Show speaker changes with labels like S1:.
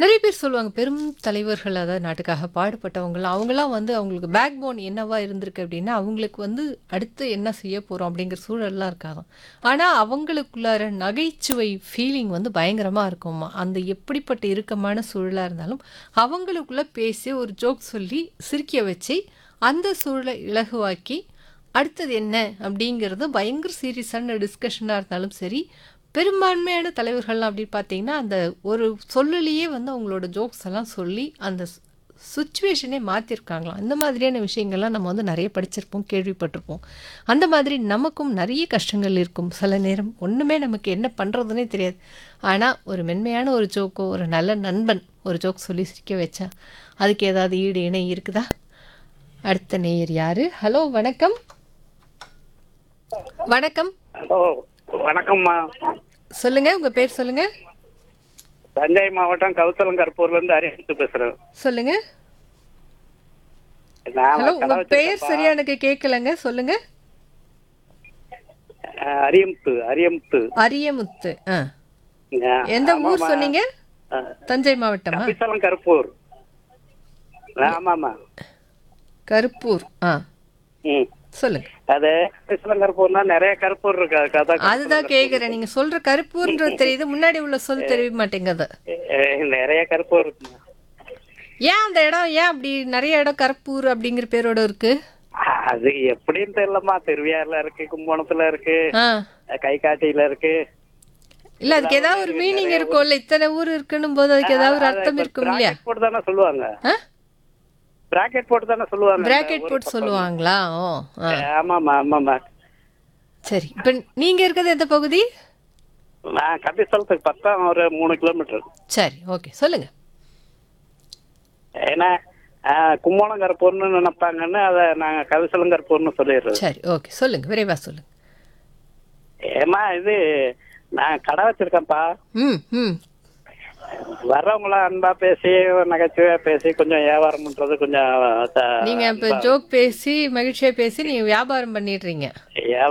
S1: நிறைய பேர் சொல்லுவாங்க பெரும் தலைவர்கள் அதாவது நாட்டுக்காக பாடுபட்டவங்களாம் அவங்களாம் வந்து அவங்களுக்கு பேக் போன் என்னவா இருந்திருக்கு அப்படின்னா அவங்களுக்கு வந்து அடுத்து என்ன செய்ய போகிறோம் அப்படிங்கிற சூழல்லாம் இருக்காதாம் ஆனால் அவங்களுக்குள்ளார நகைச்சுவை ஃபீலிங் வந்து பயங்கரமாக இருக்குமா அந்த எப்படிப்பட்ட இறுக்கமான சூழலாக இருந்தாலும் அவங்களுக்குள்ள பேசி ஒரு ஜோக் சொல்லி சிரிக்க வச்சு அந்த சூழலை இலகுவாக்கி அடுத்தது என்ன அப்படிங்கிறது பயங்கர சீரியஸான டிஸ்கஷனாக இருந்தாலும் சரி பெரும்பான்மையான தலைவர்கள்லாம் அப்படி பார்த்தீங்கன்னா அந்த ஒரு சொல்லலையே வந்து அவங்களோட ஜோக்ஸ் எல்லாம் சொல்லி அந்த சுச்சுவேஷனே மாற்றிருக்காங்களாம் இந்த மாதிரியான விஷயங்கள்லாம் நம்ம வந்து நிறைய படிச்சிருப்போம் கேள்விப்பட்டிருப்போம் அந்த மாதிரி நமக்கும் நிறைய கஷ்டங்கள் இருக்கும் சில நேரம் ஒன்றுமே நமக்கு என்ன பண்ணுறதுனே தெரியாது ஆனால் ஒரு மென்மையான ஒரு ஜோக்கோ ஒரு நல்ல நண்பன் ஒரு ஜோக் சொல்லி சிரிக்க வச்சா அதுக்கு ஏதாவது ஈடு இணை இருக்குதா அடுத்த நேயர் யாரு ஹலோ வணக்கம் வணக்கம்
S2: ஹலோ வணக்கம்மா
S1: சொல்லுங்க உங்க பேர் சொல்லுங்க
S2: தஞ்சை மாவட்டம் கவுத்தலங்கற்பூர்ல இருந்து அரியமுத்து பேசுறேன்
S1: சொல்லுங்க
S2: நான்
S1: ஹலோ உங்க
S2: கடை
S1: பேர்
S2: வச்சிருக்கேன்ப்பா.
S1: சரியா எனக்கு கேட்கலங்க சொல்லுங்க
S2: அஹ், அரியமுத்து அரியமுத்து
S1: அரியமுத்து ஆ
S2: அஹ்,
S1: எந்த ஊர்
S2: ஆமாம்மா.
S1: சொன்னீங்க
S2: அஹ்,
S1: தஞ்சை மாவட்டமா
S2: கபிசலங்கற்பூர் ஆமாமா
S1: கருப்பூர் ஆ
S2: ம்
S1: சொல்லுங்க
S2: அது கபிசலங்கற்பூர்னா நிறைய கருப்பூர் இருக்கு அதுக்கு அதான்
S1: அதுதான் கேக்குறேன் நீங்க சொல்ற கருப்பூர்ன்றது தெரியுது முன்னாடி உள்ள சொல் தெரிய மாட்டேங்குது
S2: அஹ், நிறைய கருப்பூர் இருக்குமா
S1: ஏன் அந்த இடம் ஏன் அப்படி நிறைய இடம் கருப்பூர் அப்படிங்கிற பேரோட இருக்கு
S2: அது எப்படின்னு தெரியலம்மா திருவியாறுல இருக்கு கும்போணத்துல இருக்கு
S1: ஆ
S2: கைகாட்டியில இருக்கு
S1: இல்ல அதுக்கு ஏதாவது ஒரு மீனிங் இருக்கும்ல இத்தனை ஊர் இருக்குன்னும் போது அதுக்கு ஏதாவது ஒரு அர்த்தம் இருக்கும் இல்லையா
S2: பிராக்கெட் போட்டு தானே சொல்லுவாங்க
S1: ஆ
S2: பிராக்கெட் போட்டு தானே சொல்லுவாங்க
S1: பிராக்கெட் போட்டு சொல்லுவாங்களா ஓ ஆ
S2: ஆமாம்மா ஆமாம்மா
S1: சரி இப்போ நீங்க இருக்கிறது எந்த பகுதி
S2: நான் கபிசலத்துக்கு பக்கம் ஒரு மூணு கிலோமீட்டர்
S1: சரி ஓகே சொல்லுங்க
S2: ஏன்னா கும்போணங்கரப்பூர்னு நினைப்பாங்கன்னு அதை நாங்கள் கவிசலங்கரப்பூர்னு சொல்லிடுறோம்
S1: சரி ஓகே சொல்லுங்க விரைவா சொல்லுங்க
S2: ஏமா இது நான் கடை வச்சிருக்கேன்ப்பா
S1: ம் ம்
S2: வர்றவங்களாம் அன்பா பேசி நகைச்சுவையா பேசி கொஞ்சம் வியாபாரம் பண்றது கொஞ்சம் த-
S1: நீங்க இப்ப ஜோக் பேசி மகிழ்ச்சியா பேசி நீங்க வியாபாரம் பண்ணிடுறீங்க
S2: வியாபாரம்